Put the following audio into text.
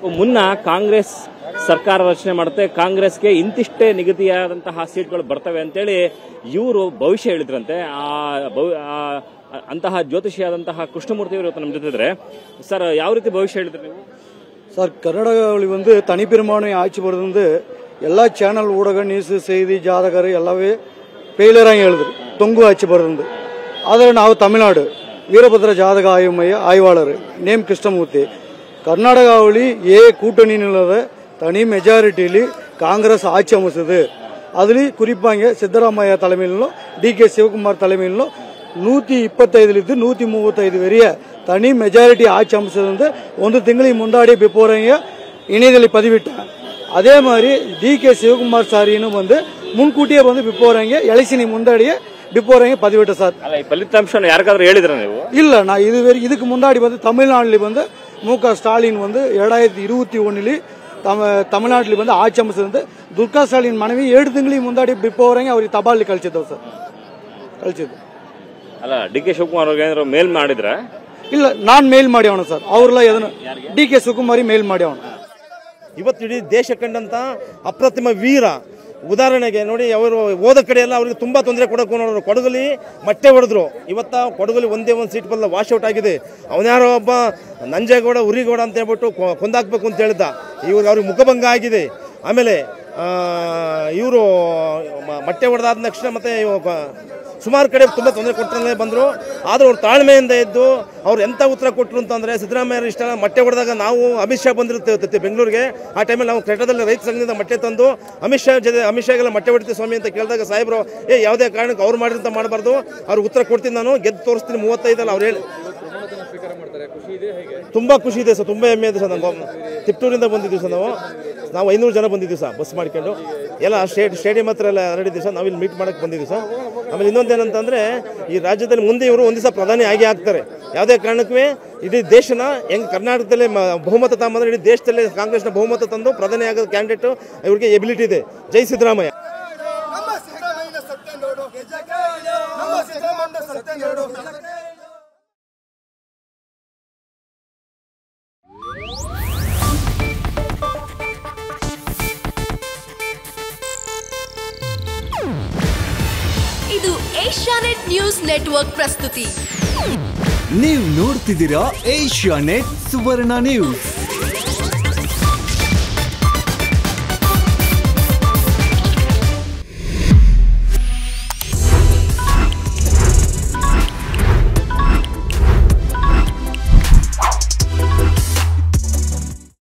ಮುನ್ನ ಕಾಂಗ್ರೆಸ್ ಸರ್ಕಾರ ರಚನೆ ಮಾಡುತ್ತೆ ಕಾಂಗ್ರೆಸ್ಗೆ ಇಂತಿಷ್ಟೇ ನಿಗದಿಯಾದಂತಹ ಸೀಟ್ಗಳು ಬರ್ತವೆ ಅಂತೇಳಿ ಇವರು ಭವಿಷ್ಯ ಹೇಳಿದ್ರಂತೆ ಆ ಭವಿ- ಆ- ಅಂತಹ ಜ್ಯೋತಿಷಿಯಾದಂತಹ ಕೃಷ್ಣಮೂರ್ತಿ ಅವರು ಇವತ್ತು ನಮ್ಮ ಜೊತೆ ಇದ್ದಾರೆ ಸರ್ ಯಾವ ರೀತಿ ಭವಿಷ್ಯ ಹೇಳಿದ್ರಿ ನೀವು சார் கர்நாடகாவில் வந்து தனிப்பெரும்பான்மை ஆட்சி போடுறது வந்து எல்லா சேனல் ஊடக நியூஸ் செய்தி ஜாதகர் எல்லாமே ஃபெயிலியராக எழுதுது தொங்கு ஆட்சி போடுறது அதில் ನಾವು ತಮಿಳ್ನಾಡು ವೀರಭದ್ರ ಜಾತಕ ಆಯ್ವು மைய ஆய்வாளர் நேம் கிருஷ்ணமூர்த்தி கர்நாடகாவில் ஏ கூட்டணி நிலத தனி மெஜாரிட்டியில் காங்கிரஸ் ஆட்சி அமைச்சது அதுலேயும் குறிப்பாங்க சித்தராமையா தலைமையிலும் ಡಿ ಕೆ ಶಿವಕುಮಾರ್ தலைமையிலும் ನೂತಿ ಇಪ್ಪತ್ತೈದಲಿದ್ದು ನೂತಿ ಮೂವತ್ತೈದು ವರೆಯ ತನಿ ಮೆಜಾರಿಟಿ ಆಚೆ ಅಂಶದಿಂದ ಒಂದು ತಿಂಗಳಿಗೆ ಮುಂದಾಡಿ ಬಿಫೋರಂಗೆ இணையதளி பதிவிட்டேன் அதே மாதிரி டி கே சிவகுமார் சாரின்னு வந்து முன்கூட்டியே வந்து பிப்போறங்க எலெக்ஷனுக்கு முன்னாடியே பிப்போறங்க பதிவிட்டேன் சார் ಅಲ್ಲ ಈ ಫಲಿತಾಂಶ ಯಾರಿಗಾದ್ರೂ ಹೇಳಿದ್ರ ನೀವು இல்ல நான் இதுவரை இதுக்கு முன்னாடி வந்து தமிழ்நாட்டில் வந்து மு க ஸ்டாலின் வந்து இரண்டாயிரத்தி இருபத்தி ஒன்னுல தம தமிழ்நாட்டில் வந்து ஆட்சி அமைச்சது வந்து துர்கா ஸ்டாலின் மனைவி ஏழு ತಿಂಗಳಿಗೆ ಮುಂದಾಡಿ ಬಿಪ್ಪೋರಂಗೆ ಅವ್ರಿಗೆ ತಬಾಲಿ ಕಳ್ಸಿದ್ದವು ಸರ್ ಕಳ್ಸಿದ್ದು ಅಲ್ಲ ಡಿ ಕೆ ಶಿವಕುಮಾರ್ ಅವ್ರಿಗೆ ಏನಾದ್ರು ಮೇಲ್ ಮಾಡಿದ್ರ ಇಲ್ಲ ನಾನ್ ಮೇಲ್ ಮಾಡಿ ಅವನು ಸರ್ ಅವ್ರೆಲ್ಲ ಎದನ್ನ ಡಿ ಕೆ ಶಿವಕುಮಾರಿ ಮೇಲ್ ಮಾಡಿ ಅವನು ಇವತ್ತು ಇಡೀ ದೇಶ ಕಂಡಂತ ಅಪ್ರತಿಮ ವೀರ ಉದಾಹರಣೆಗೆ ನೋಡಿ ಅವರು ಹೋದ ಕಡೆ ಎಲ್ಲ ಅವರಿಗೆ ತುಂಬಾ ತೊಂದರೆ ಕೊಡೋಕೆ ನೋಡಿದ್ರು ಕೊಡಗಲಿ ಮಟ್ಟೆ ಹೊಡೆದ್ರು ಇವತ್ತ ಕೊಡಗಲಿ ಒಂದೇ ಒಂದು ಸೀಟ್ ಬಲ್ಲ ವಾಶ್ ಔಟ್ ಆಗಿದೆ ಅವನ್ಯಾರೋ ಒಬ್ಬ ನಂಜೇಗೌಡ ಉರಿಗೌಡ ಅಂತ ಹೇಳ್ಬಿಟ್ಟು ಕೊ- ಕೊಂದಾಕ್ಬೇಕು ಅಂತ ಹೇಳ್ದ ಇವ್ರಿಗೆ ಅವ್ರಿಗೆ ಮುಖಭಂಗ ಆಗಿದೆ ಆಮೇಲೆ ಇವರು ಮಟ್ಟೆ ಹೊಡೆದಾದ ತಕ್ಷಣ ಮತ್ತೆ ಇವ- ಸುಮಾರು ಕಡೆ ತುಂಬ ತೊಂದರೆ ಕೊಡ್ತಾನೆ ಬಂದರು ಆದರೂ ಅವ್ರು ತಾಳ್ಮೆಯಿಂದ ಇದ್ದು ಅವ್ರು ಎಂಥ ಉತ್ತರ ಕೊಟ್ಟರು ಅಂತಂದರೆ ಸಿದ್ದರಾಮಯ್ಯ ಇಷ್ಟ ಮಟ್ಟೆ ಹೊಡೆದಾಗ ನಾವು ಅಮಿತ್ ಶಾ ಬಂದಿರುತ್ತೆ ಬೆಂಗಳೂರಿಗೆ ಆ ಟೈಮಲ್ಲಿ ನಾವು ಕ್ರೆಟದಲ್ಲಿ ರೈತ ಸಂಘದಿಂದ ಮಟ್ಟೆ ತಂದು ಅಮಿತ್ ಶಾ ಜೊತೆ ಅಮಿತ್ ಶಾಗೆಲ್ಲ ಮಟ್ಟೆ ಹೊಡಿತೀವಿ ಸ್ವಾಮಿ ಅಂತ ಕೇಳಿದಾಗ ಸಾಹೇಬರು ಏ ಯಾವುದೇ ಕಾರಣಕ್ಕೆ ಅವ್ರು ಮಾಡಿದಂತ ಮಾಡಬಾರ್ದು ಅವ್ರಿಗೆ ಉತ್ತರ ಕೊಡ್ತೀನಿ ನಾನು ಗೆದ್ದು ತೋರಿಸ್ತೀನಿ ಮೂವತ್ತೈದಲ್ಲ ಅವ್ರು ಹೇಳಿ ತುಂಬ ಖುಷಿ ಇದೆ ಸರ್ ತುಂಬ ಹೆಮ್ಮೆ ಇದೆ ಸರ್ ನಂಗೆ ತಿಪ್ಟೂರಿಂದ ಬಂದಿದ್ದೀವಿ ಸರ್ ನಾವು ನಾವು ಐನೂರು ಜನ ಬಂದಿದ್ದೀವಿ ಸರ್ ಬಸ್ ಮಾಡ್ಕೊಂಡು ಎಲ್ಲ ಸ್ಟೇಟ್ ಸ್ಟೇಡಿಯಂ ಹತ್ರ ಎಲ್ಲ ಹರಡಿದ್ದೀವಿ ಸರ್ ನಾವಿಲ್ಲಿ ಮೀಟ್ ಮಾಡಕ್ಕೆ ಬಂದಿದ್ದೀವಿ ಸರ್ ಆಮೇಲೆ ಇನ್ನೊಂದೇನಂತಂದರೆ ಈ ರಾಜ್ಯದಲ್ಲಿ ಮುಂದೆ ಇವರು ಒಂದು ದಿವಸ ಪ್ರಧಾನಿ ಆಗಿ ಆಗ್ತಾರೆ ಯಾವುದೇ ಕಾರಣಕ್ಕೂ ಇಡೀ ದೇಶನ ಹೆಂಗೆ ಕರ್ನಾಟಕದಲ್ಲಿ ಮ- ಬಹುಮತ ತಗೊಂಬಂದ್ರೆ ಇಡೀ ದೇಶದಲ್ಲಿ ಕಾಂಗ್ರೆಸ್ನ ಬಹುಮತ ತಂದು ಪ್ರಧಾನಿ ಆಗೋ ಕ್ಯಾಂಡಿಡೇಟು ಇವ್ರಿಗೆ ಎಬಿಲಿಟಿ ಇದೆ ಜೈ ಸಿದ್ದರಾಮಯ್ಯ ನಮ್ಮ ಸಿದ್ದರಾಮಯ್ಯನ ಸತ್ಯ ನೋಡು ನಮ್ಮ ಸಿದ್ದರಾಮಯ್ಯನ ಸತ್ಯ ನೋಡು ಇದು ಏಷ್ಯಾನೆಟ್ ನ್ಯೂಸ್ ನೆಟ್ವರ್ಕ್ ಪ್ರಸ್ತುತಿ ನೀವು ನೋಡ್ತಿದ್ದೀರಾ ಏಷ್ಯಾ ನೆಟ್ ಸುವರ್ಣ ನ್ಯೂಸ್